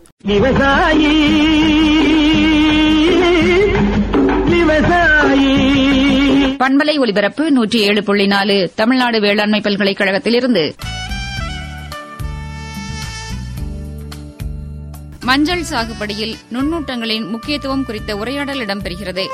விவசாயி விவசாயி பண்பலை ஒலிபரப்பு நூற்றி ஏழு புள்ளி நாலு தமிழ்நாடு வேளாண்மை பல்கலைக்கழகத்திலிருந்து மஞ்சள் சாகுபடியில் நுண்ணூட்டங்களின் முக்கியத்துவம் குறித்த உரையாடல் இடம்பெறுகிறது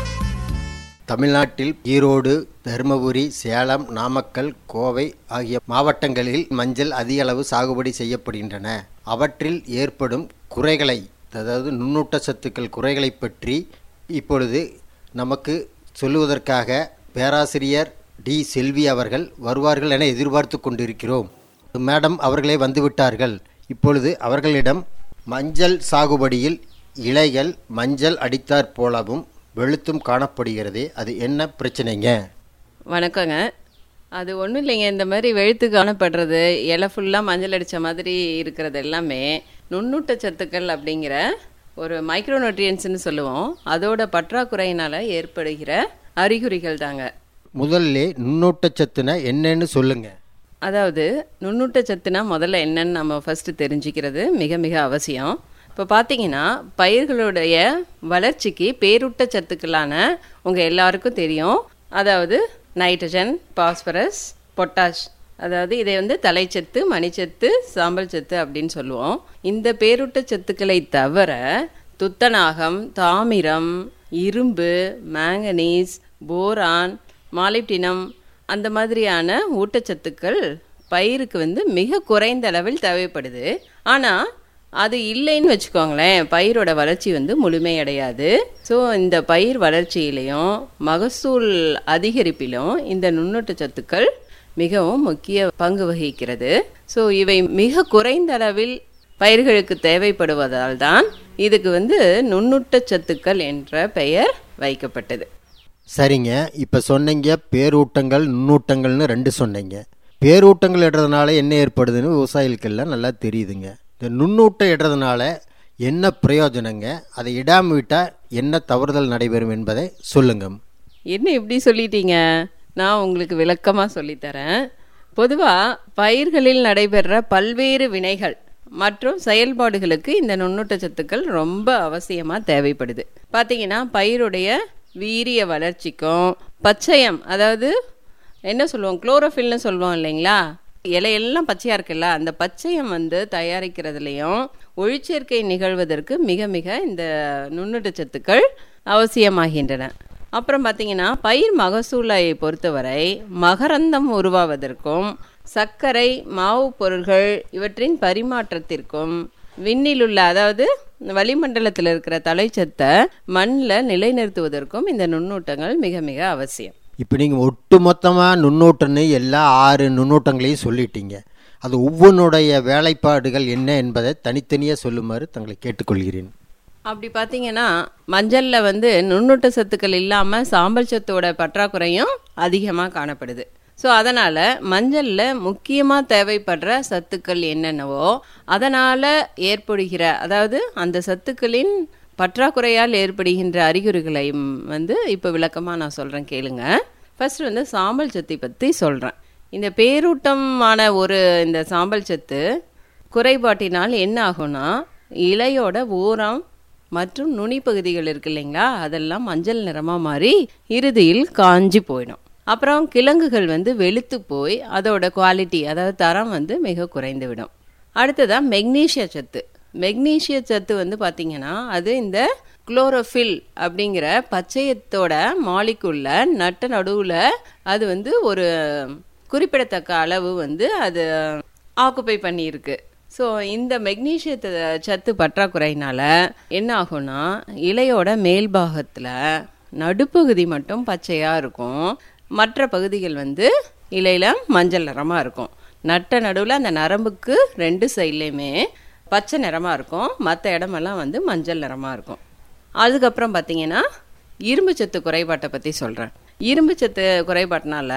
தமிழ்நாட்டில் ஈரோடு தருமபுரி சேலம் நாமக்கல் கோவை ஆகிய மாவட்டங்களில் மஞ்சள் அதிக அளவு சாகுபடி செய்யப்படுகின்றன அவற்றில் ஏற்படும் குறைகளை அதாவது நுண்ணூட்ட சத்துக்கள் குறைகளை பற்றி இப்பொழுது நமக்கு சொல்லுவதற்காக பேராசிரியர் டி செல்வி அவர்கள் வருவார்கள் என எதிர்பார்த்து கொண்டிருக்கிறோம் மேடம் அவர்களே வந்துவிட்டார்கள் இப்பொழுது அவர்களிடம் மஞ்சள் சாகுபடியில் இலைகள் மஞ்சள் அடித்தாற் போலவும் வெளுத்தும் காணப்படுகிறதே அது என்ன பிரச்சனைங்க வணக்கங்க அது ஒன்றும் இல்லைங்க இந்த மாதிரி வெளுத்து காணப்படுறது இலை ஃபுல்லாக மஞ்சள் அடித்த மாதிரி இருக்கிறது எல்லாமே நுண்ணூட்ட சத்துக்கள் அப்படிங்கிற ஒரு மைக்ரோ நியூட்ரியன்ஸ்னு சொல்லுவோம் அதோட பற்றாக்குறையினால் ஏற்படுகிற அறிகுறிகள் தாங்க முதல்ல நுண்ணூட்டச்சத்துனா என்னன்னு சொல்லுங்க அதாவது நுண்ணூட்ட சத்துனா முதல்ல என்னன்னு நம்ம ஃபஸ்ட்டு தெரிஞ்சுக்கிறது மிக மிக அவசியம் இப்போ பார்த்தீங்கன்னா பயிர்களுடைய வளர்ச்சிக்கு பேரூட்ட சத்துக்களான உங்கள் எல்லாருக்கும் தெரியும் அதாவது நைட்ரஜன் பாஸ்பரஸ் பொட்டாஷ் அதாவது இதை வந்து தலைச்சத்து மணிச்சத்து சாம்பல் சத்து அப்படின்னு சொல்லுவோம் இந்த பேரூட்ட சத்துக்களை தவிர துத்தநாகம் தாமிரம் இரும்பு மேங்கனீஸ் போரான் மாலிப்டினம் அந்த மாதிரியான ஊட்டச்சத்துக்கள் பயிருக்கு வந்து மிக குறைந்த அளவில் தேவைப்படுது ஆனால் அது இல்லைன்னு வச்சுக்கோங்களேன் பயிரோட வளர்ச்சி வந்து முழுமையடையாது ஸோ இந்த பயிர் வளர்ச்சியிலையும் மகசூல் அதிகரிப்பிலும் இந்த நுண்ணூட்ட சத்துக்கள் மிகவும் முக்கிய பங்கு வகிக்கிறது ஸோ இவை மிக குறைந்த அளவில் பயிர்களுக்கு தேவைப்படுவதால் தான் இதுக்கு வந்து நுண்ணூட்ட சத்துக்கள் என்ற பெயர் வைக்கப்பட்டது சரிங்க இப்போ சொன்னீங்க பேரூட்டங்கள் நுண்ணூட்டங்கள்னு ரெண்டு சொன்னீங்க பேரூட்டங்கள் இடுறதுனால என்ன ஏற்படுதுன்னு விவசாயிகளுக்கெல்லாம் நல்லா தெரியுதுங்க இந்த நுண்ணூட்டம் இடுறதுனால என்ன பிரயோஜனங்க அதை இடாமல் விட்டால் என்ன தவறுதல் நடைபெறும் என்பதை சொல்லுங்க என்ன இப்படி சொல்லிட்டீங்க நான் உங்களுக்கு விளக்கமாக சொல்லித்தரேன் பொதுவாக பயிர்களில் நடைபெற பல்வேறு வினைகள் மற்றும் செயல்பாடுகளுக்கு இந்த நுண்ணூட்ட சத்துக்கள் ரொம்ப அவசியமாக தேவைப்படுது பார்த்தீங்கன்னா பயிருடைய வீரிய வளர்ச்சிக்கும் பச்சையம் அதாவது என்ன சொல்லுவோம் குளோரோஃபில்னு சொல்லுவோம் இல்லைங்களா இலையெல்லாம் பச்சையாக இருக்குல்ல அந்த பச்சையம் வந்து தயாரிக்கிறதுலையும் ஒளிச்சேர்க்கை நிகழ்வதற்கு மிக மிக இந்த நுண்ணூட்ட சத்துக்கள் அவசியமாகின்றன அப்புறம் பார்த்தீங்கன்னா பயிர் மகசூலை பொறுத்தவரை மகரந்தம் உருவாவதற்கும் சர்க்கரை மாவு பொருள்கள் இவற்றின் பரிமாற்றத்திற்கும் விண்ணிலுள்ள அதாவது வளிமண்டலத்தில் இருக்கிற தலைச்சத்தை மண்ணில் நிலைநிறுத்துவதற்கும் இந்த நுண்ணூட்டங்கள் மிக மிக அவசியம் இப்போ நீங்கள் ஒட்டு மொத்தமாக நுண்ணூட்டம்னு எல்லா ஆறு நுண்ணூட்டங்களையும் சொல்லிட்டீங்க அது ஒவ்வொன்றுடைய வேலைப்பாடுகள் என்ன என்பதை தனித்தனியாக சொல்லுமாறு தங்களை கேட்டுக்கொள்கிறேன் அப்படி பார்த்தீங்கன்னா மஞ்சளில் வந்து நுண்ணூட்ட சத்துக்கள் இல்லாமல் சாம்பல் சத்தோட பற்றாக்குறையும் அதிகமாக காணப்படுது ஸோ அதனால் மஞ்சளில் முக்கியமாக தேவைப்படுற சத்துக்கள் என்னென்னவோ அதனால் ஏற்படுகிற அதாவது அந்த சத்துக்களின் பற்றாக்குறையால் ஏற்படுகின்ற அறிகுறிகளை வந்து இப்போ விளக்கமாக நான் சொல்கிறேன் கேளுங்க ஃபர்ஸ்ட் வந்து சாம்பல் சத்தை பற்றி சொல்கிறேன் இந்த பேரூட்டமான ஒரு இந்த சாம்பல் சத்து குறைபாட்டினால் என்ன ஆகும்னா இலையோட ஓரம் மற்றும் நுனி பகுதிகள் இருக்கு இல்லைங்களா அதெல்லாம் மஞ்சள் நிறமாக மாறி இறுதியில் காஞ்சி போயிடும் அப்புறம் கிழங்குகள் வந்து வெளுத்து போய் அதோட குவாலிட்டி அதாவது தரம் வந்து மிக குறைந்து விடும் அடுத்ததான் மெக்னீஷிய சத்து மெக்னீஷிய சத்து வந்து பார்த்திங்கன்னா அது இந்த குளோரோஃபில் அப்படிங்கிற பச்சையத்தோட மாலிக்குள்ள நட்ட நடுவில் அது வந்து ஒரு குறிப்பிடத்தக்க அளவு வந்து அது ஆக்குப்பை பண்ணியிருக்கு ஸோ இந்த மெக்னீஷியத்தை சத்து பற்றாக்குறையினால என்ன ஆகும்னா இலையோட மேல் பாகத்தில் நடுப்பகுதி மட்டும் பச்சையாக இருக்கும் மற்ற பகுதிகள் வந்து இலையில் மஞ்சள் நிறமாக இருக்கும் நட்ட நடுவில் அந்த நரம்புக்கு ரெண்டு சைட்லேயுமே பச்சை நிறமாக இருக்கும் மற்ற இடமெல்லாம் வந்து மஞ்சள் நிறமாக இருக்கும் அதுக்கப்புறம் பார்த்தீங்கன்னா இரும்பு சத்து குறைபாட்டை பற்றி சொல்கிறேன் இரும்பு சத்து குறைபாட்டினால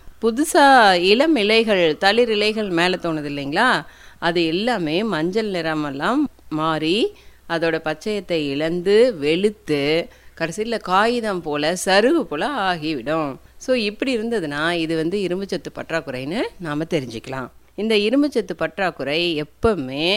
புதுசாக இளம் இலைகள் தளிர் இலைகள் மேலே தோணுது இல்லைங்களா அது எல்லாமே மஞ்சள் நிறமெல்லாம் மாறி அதோட பச்சையத்தை இழந்து வெளுத்து கடைசியில் காகிதம் போல் சருகு போல் ஆகிவிடும் ஸோ இப்படி இருந்ததுன்னா இது வந்து இரும்புச்சத்து பற்றாக்குறைன்னு நாம் தெரிஞ்சுக்கலாம் இந்த இரும்புச்சத்து பற்றாக்குறை எப்பவுமே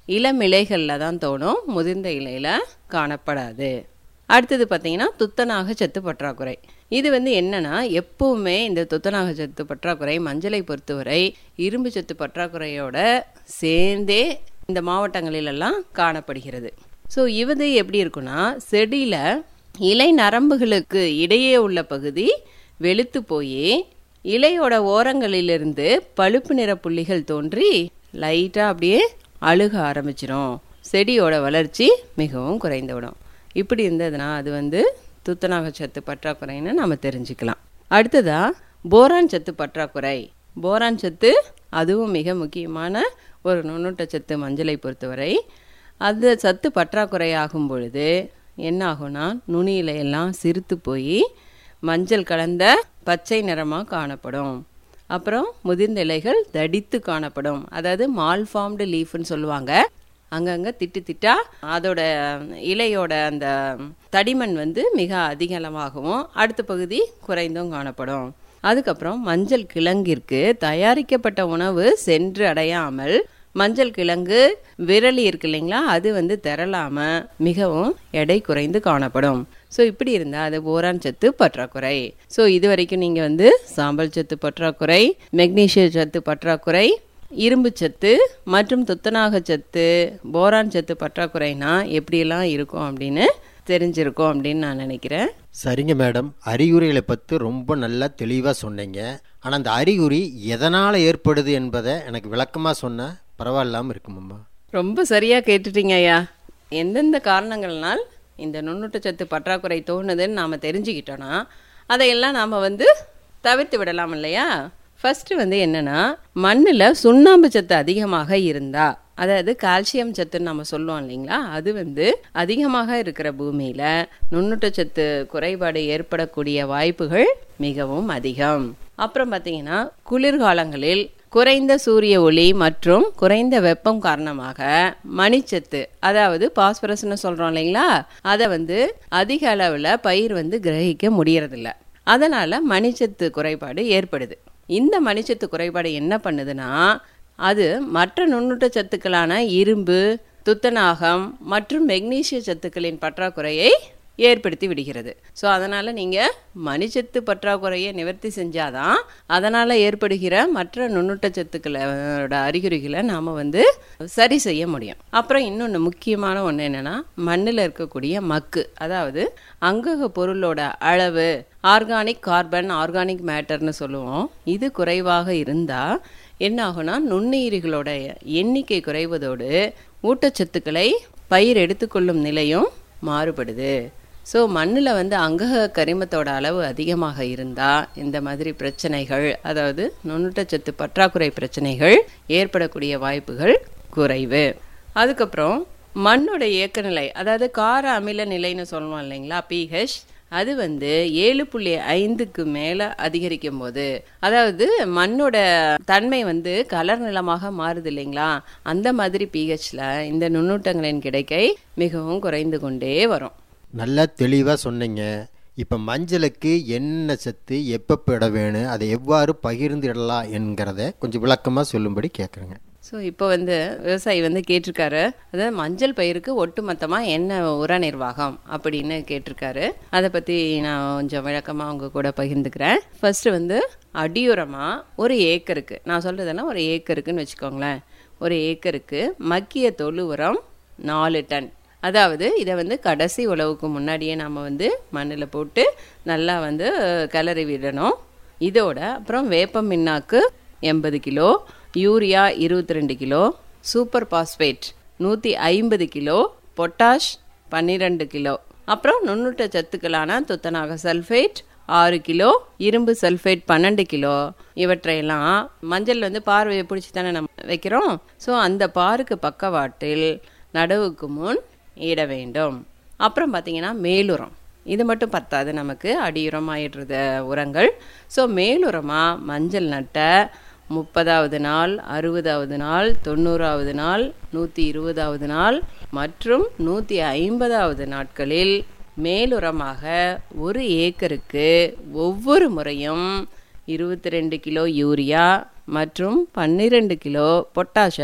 இளம் இலைகளில் தான் தோணும் முதிர்ந்த இலையில் காணப்படாது அடுத்தது பார்த்தீங்கன்னா துத்தநாக சத்து பற்றாக்குறை இது வந்து என்னன்னா எப்பவுமே இந்த துத்தநாக சத்து பற்றாக்குறை மஞ்சளை பொறுத்தவரை இரும்பு சத்து பற்றாக்குறையோட சேர்ந்தே இந்த மாவட்டங்களிலெல்லாம் காணப்படுகிறது ஸோ இது எப்படி இருக்குன்னா செடியில் இலை நரம்புகளுக்கு இடையே உள்ள பகுதி வெளுத்து போய் இலையோட ஓரங்களிலிருந்து பழுப்பு நிற புள்ளிகள் தோன்றி லைட்டாக அப்படியே அழுக ஆரம்பிச்சிடும் செடியோட வளர்ச்சி மிகவும் குறைந்துவிடும் இப்படி இருந்ததுன்னா அது வந்து துத்தநாக சத்து பற்றாக்குறைன்னு நம்ம தெரிஞ்சுக்கலாம் அடுத்ததா போரான் சத்து பற்றாக்குறை போரான் சத்து அதுவும் மிக முக்கியமான ஒரு நுண்ணூட்ட சத்து மஞ்சளை பொறுத்தவரை அந்த சத்து பற்றாக்குறை ஆகும் பொழுது என்ன ஆகும்னா நுனியில எல்லாம் சிறுத்து போய் மஞ்சள் கலந்த பச்சை நிறமாக காணப்படும் அப்புறம் முதிர்ந்த இலைகள் தடித்து காணப்படும் அதாவது மால்ஃபார்ம்டு லீஃப்னு சொல்லுவாங்க அங்கங்கே திட்டு திட்டா அதோட இலையோட அந்த தடிமன் வந்து மிக அதிகமாகவும் அடுத்த பகுதி குறைந்தும் காணப்படும் அதுக்கப்புறம் மஞ்சள் கிழங்கிற்கு தயாரிக்கப்பட்ட உணவு சென்று அடையாமல் மஞ்சள் கிழங்கு விரலி இருக்கு இல்லைங்களா அது வந்து திரளாம மிகவும் எடை குறைந்து காணப்படும் ஸோ இப்படி இருந்தால் அது போரான் சத்து பற்றாக்குறை ஸோ இது வரைக்கும் நீங்கள் வந்து சாம்பல் சத்து பற்றாக்குறை மெக்னீசிய சத்து பற்றாக்குறை இரும்பு சத்து மற்றும் துத்தநாக சத்து போரான் சத்து பற்றாக்குறைனா எப்படியெல்லாம் இருக்கும் அப்படின்னு தெரிஞ்சிருக்கும் அப்படின்னு நான் நினைக்கிறேன் சரிங்க மேடம் அறிகுறிகளை பற்றி ரொம்ப நல்லா தெளிவாக சொன்னீங்க ஆனால் அந்த அறிகுறி எதனால் ஏற்படுது என்பதை எனக்கு விளக்கமாக சொன்ன பரவாயில்லாமல் இருக்குமம்மா ரொம்ப சரியா கேட்டுட்டீங்க ஐயா எந்தெந்த காரணங்கள்னால் இந்த நுண்ணூட்டச்சத்து பற்றாக்குறை தோணுதுன்னு நாம தெரிஞ்சுக்கிட்டோன்னா அதையெல்லாம் நாம வந்து தவிர்த்து விடலாம் இல்லையா ஃபர்ஸ்ட் வந்து என்னன்னா மண்ணுல சுண்ணாம்பு சத்து அதிகமாக இருந்தா அதாவது கால்சியம் சத்துன்னு நம்ம சொல்லுவோம் இல்லைங்களா அது வந்து அதிகமாக இருக்கிற பூமியில நுண்ணூட்டச்சத்து குறைபாடு ஏற்படக்கூடிய வாய்ப்புகள் மிகவும் அதிகம் அப்புறம் பார்த்தீங்கன்னா குளிர்காலங்களில் குறைந்த சூரிய ஒளி மற்றும் குறைந்த வெப்பம் காரணமாக மணிச்சத்து அதாவது பாஸ்பரஸ்னு சொல்றோம் இல்லைங்களா அதை வந்து அதிக அளவில் பயிர் வந்து கிரகிக்க முடியறதில்ல அதனால மணிச்சத்து குறைபாடு ஏற்படுது இந்த மணிச்சத்து குறைபாடு என்ன பண்ணுதுன்னா அது மற்ற நுண்ணூட்ட சத்துக்களான இரும்பு துத்தநாகம் மற்றும் மெக்னீசிய சத்துக்களின் பற்றாக்குறையை ஏற்படுத்தி விடுகிறது ஸோ அதனால் நீங்கள் மணிச்சத்து பற்றாக்குறையை நிவர்த்தி செஞ்சாதான் அதனால் ஏற்படுகிற மற்ற நுண்ணூட்ட சத்துக்களோட அறிகுறிகளை நாம் வந்து சரி செய்ய முடியும் அப்புறம் இன்னொன்று முக்கியமான ஒன்று என்னென்னா மண்ணில் இருக்கக்கூடிய மக்கு அதாவது அங்கக பொருளோட அளவு ஆர்கானிக் கார்பன் ஆர்கானிக் மேட்டர்னு சொல்லுவோம் இது குறைவாக இருந்தால் என்ன ஆகும்னா நுண்ணுயிரிகளோட எண்ணிக்கை குறைவதோடு ஊட்டச்சத்துக்களை பயிர் எடுத்துக்கொள்ளும் நிலையும் மாறுபடுது ஸோ மண்ணில் வந்து அங்கக கரிமத்தோட அளவு அதிகமாக இருந்தால் இந்த மாதிரி பிரச்சனைகள் அதாவது நுண்ணூட்டச்சத்து பற்றாக்குறை பிரச்சனைகள் ஏற்படக்கூடிய வாய்ப்புகள் குறைவு அதுக்கப்புறம் மண்ணோட இயக்க நிலை அதாவது கார அமில நிலைன்னு சொல்லுவோம் இல்லைங்களா பிஹெச் அது வந்து ஏழு புள்ளி ஐந்துக்கு மேலே அதிகரிக்கும் போது அதாவது மண்ணோட தன்மை வந்து கலர் நிலமாக மாறுது இல்லைங்களா அந்த மாதிரி பிஹெச்ல இந்த நுண்ணூட்டங்களின் கிடைக்கை மிகவும் குறைந்து கொண்டே வரும் நல்லா தெளிவாக சொன்னீங்க இப்போ மஞ்சளுக்கு என்ன சத்து எப்போ இட வேணும் அதை எவ்வாறு பகிர்ந்திடலாம் என்கிறத கொஞ்சம் விளக்கமாக சொல்லும்படி கேட்குறேங்க ஸோ இப்போ வந்து விவசாயி வந்து கேட்டிருக்காரு அதாவது மஞ்சள் பயிருக்கு ஒட்டுமொத்தமாக என்ன உர நிர்வாகம் அப்படின்னு கேட்டிருக்காரு அதை பற்றி நான் கொஞ்சம் விளக்கமாக உங்க கூட பகிர்ந்துக்கிறேன் ஃபர்ஸ்ட் வந்து அடியுரமாக ஒரு ஏக்கருக்கு நான் சொல்கிறதெல்லாம் ஒரு ஏக்கருக்குன்னு வச்சுக்கோங்களேன் ஒரு ஏக்கருக்கு மக்கிய தொழு உரம் நாலு டன் அதாவது இதை வந்து கடைசி உழவுக்கு முன்னாடியே நம்ம வந்து மண்ணில் போட்டு நல்லா வந்து கிளறி விடணும் இதோட அப்புறம் வேப்ப மின்னாக்கு எண்பது கிலோ யூரியா இருபத்தி ரெண்டு கிலோ சூப்பர் பாஸ்பேட் நூற்றி ஐம்பது கிலோ பொட்டாஷ் பன்னிரெண்டு கிலோ அப்புறம் நுண்ணூட்ட சத்துக்களான துத்தநாக சல்ஃபேட் ஆறு கிலோ இரும்பு சல்ஃபேட் பன்னெண்டு கிலோ இவற்றையெல்லாம் மஞ்சள் வந்து பார்வையை பிடிச்சி தானே நம்ம வைக்கிறோம் ஸோ அந்த பாருக்கு பக்கவாட்டில் நடவுக்கு முன் இட வேண்டும் அப்புறம் பார்த்தீங்கன்னா மேலுரம் இது மட்டும் பத்தாது நமக்கு அடியுரம் ஆயிடுறது உரங்கள் ஸோ மேலுரமாக மஞ்சள் நட்ட முப்பதாவது நாள் அறுபதாவது நாள் தொண்ணூறாவது நாள் நூற்றி இருபதாவது நாள் மற்றும் நூற்றி ஐம்பதாவது நாட்களில் மேலுரமாக ஒரு ஏக்கருக்கு ஒவ்வொரு முறையும் இருபத்தி ரெண்டு கிலோ யூரியா மற்றும் பன்னிரெண்டு கிலோ பொட்டாஷை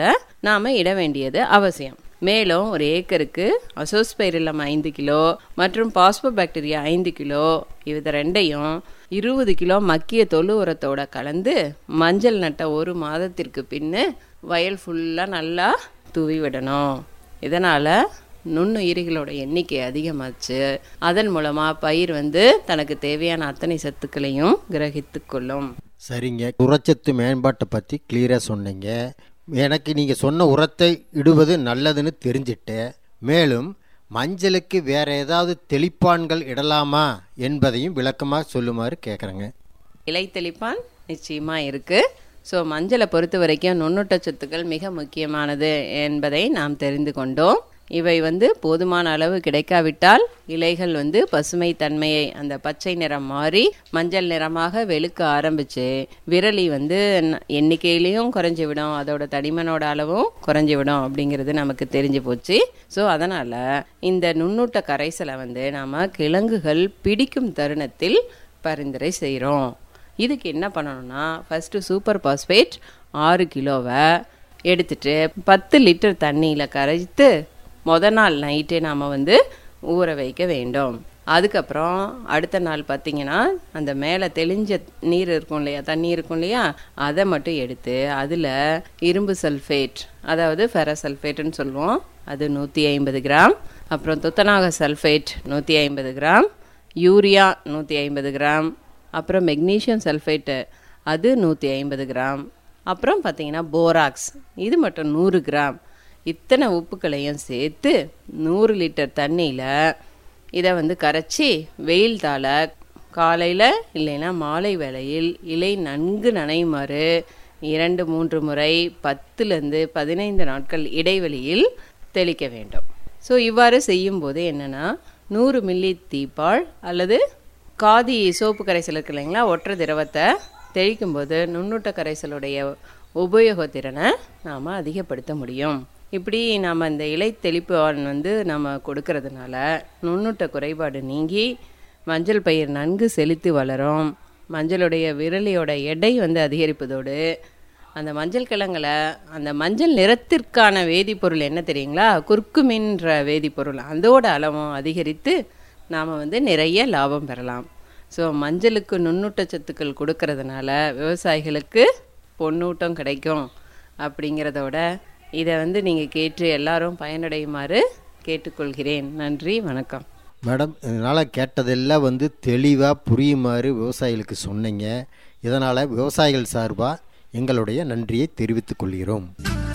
நாம் இட வேண்டியது அவசியம் மேலும் ஒரு ஏக்கருக்கு அசோஸ்பைரிலம் ஐந்து கிலோ மற்றும் பாஸ்போபாக்டீரியா ஐந்து கிலோ இது ரெண்டையும் இருபது கிலோ மக்கிய தொழு உரத்தோட கலந்து மஞ்சள் நட்ட ஒரு மாதத்திற்கு பின்னு வயல் ஃபுல்லாக நல்லா தூவி விடணும் இதனால் நுண்ணுயிரிகளோட எண்ணிக்கை அதிகமாச்சு அதன் மூலமாக பயிர் வந்து தனக்கு தேவையான அத்தனை சத்துக்களையும் கிரகித்து கொள்ளும் சரிங்க உரச்சத்து மேம்பாட்டை பற்றி கிளியராக சொன்னீங்க எனக்கு நீங்கள் சொன்ன உரத்தை இடுவது நல்லதுன்னு தெரிஞ்சிட்டேன் மேலும் மஞ்சளுக்கு வேற ஏதாவது தெளிப்பான்கள் இடலாமா என்பதையும் விளக்கமாக சொல்லுமாறு கேட்குறேங்க இலை தெளிப்பான் நிச்சயமாக இருக்குது ஸோ மஞ்சளை பொறுத்த வரைக்கும் நுண்ணூட்டச்சத்துக்கள் மிக முக்கியமானது என்பதை நாம் தெரிந்து கொண்டோம் இவை வந்து போதுமான அளவு கிடைக்காவிட்டால் இலைகள் வந்து பசுமை தன்மையை அந்த பச்சை நிறம் மாறி மஞ்சள் நிறமாக வெளுக்க ஆரம்பிச்சு விரலி வந்து ந- எண்ணிக்கையிலையும் குறைஞ்சி விடும் அதோட தடிமனோட அளவும் குறைஞ்சி விடும் அப்படிங்கிறது நமக்கு தெரிஞ்சு போச்சு ஸோ அதனால் இந்த நுண்ணூட்ட கரைசலை வந்து நாம் கிழங்குகள் பிடிக்கும் தருணத்தில் பரிந்துரை செய்கிறோம் இதுக்கு என்ன பண்ணணும்னா ஃபஸ்ட்டு சூப்பர் பாஸ்பேட் ஆறு கிலோவை எடுத்துட்டு பத்து லிட்டர் தண்ணியில் கரைத்து முத நாள் நைட்டே நாம் வந்து ஊற வைக்க வேண்டும் அதுக்கப்புறம் அடுத்த நாள் பார்த்தீங்கன்னா அந்த மேலே தெளிஞ்ச நீர் இருக்கும் இல்லையா தண்ணி இருக்கும் இல்லையா அதை மட்டும் எடுத்து அதில் இரும்பு சல்ஃபேட் அதாவது ஃபெரசல்ஃபேட்டுன்னு சொல்லுவோம் அது நூற்றி ஐம்பது கிராம் அப்புறம் துத்தநாக சல்ஃபேட் நூற்றி ஐம்பது கிராம் யூரியா நூற்றி ஐம்பது கிராம் அப்புறம் மெக்னீஷியம் சல்ஃபேட்டு அது நூற்றி ஐம்பது கிராம் அப்புறம் பார்த்தீங்கன்னா போராக்ஸ் இது மட்டும் நூறு கிராம் இத்தனை உப்புக்களையும் சேர்த்து நூறு லிட்டர் தண்ணியில் இதை வந்து கரைச்சி வெயில் தாள காலையில் இல்லைன்னா மாலை வேளையில் இலை நன்கு நனையுமாறு இரண்டு மூன்று முறை பத்துலேருந்து பதினைந்து நாட்கள் இடைவெளியில் தெளிக்க வேண்டும் ஸோ இவ்வாறு செய்யும்போது என்னென்னா நூறு மில்லி தீப்பால் அல்லது காதி சோப்பு கரைசல் இருக்கு இல்லைங்களா ஒற்றை திரவத்தை தெளிக்கும்போது நுண்ணூட்ட கரைசலுடைய உபயோகத்திறனை நாம் அதிகப்படுத்த முடியும் இப்படி நாம் இந்த இலை தெளிப்பான் வந்து நம்ம கொடுக்கறதுனால நுண்ணூட்ட குறைபாடு நீங்கி மஞ்சள் பயிர் நன்கு செழித்து வளரும் மஞ்சளுடைய விரலியோட எடை வந்து அதிகரிப்பதோடு அந்த மஞ்சள் கிழங்குல அந்த மஞ்சள் நிறத்திற்கான வேதிப்பொருள் என்ன தெரியுங்களா குர்க்குமின்ற வேதிப்பொருள் அதோட அளவும் அதிகரித்து நாம் வந்து நிறைய லாபம் பெறலாம் ஸோ மஞ்சளுக்கு நுண்ணூட்டச்சத்துக்கள் கொடுக்கறதுனால விவசாயிகளுக்கு பொன்னூட்டம் கிடைக்கும் அப்படிங்கிறதோட இதை வந்து நீங்கள் கேட்டு எல்லாரும் பயனடையுமாறு கேட்டுக்கொள்கிறேன் நன்றி வணக்கம் மேடம் இதனால் கேட்டதெல்லாம் வந்து தெளிவாக புரியுமாறு விவசாயிகளுக்கு சொன்னீங்க இதனால் விவசாயிகள் சார்பாக எங்களுடைய நன்றியை தெரிவித்துக் கொள்கிறோம்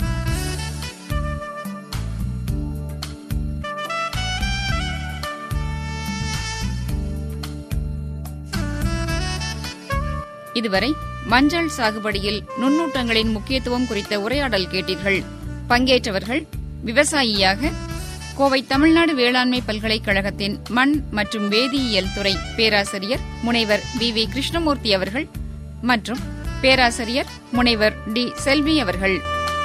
இதுவரை மஞ்சள் சாகுபடியில் நுண்ணூட்டங்களின் முக்கியத்துவம் குறித்த உரையாடல் கேட்டீர்கள் பங்கேற்றவர்கள் விவசாயியாக கோவை தமிழ்நாடு வேளாண்மை பல்கலைக்கழகத்தின் மண் மற்றும் வேதியியல் துறை பேராசிரியர் முனைவர் வி வி கிருஷ்ணமூர்த்தி அவர்கள் மற்றும் பேராசிரியர் முனைவர் டி செல்வி அவர்கள்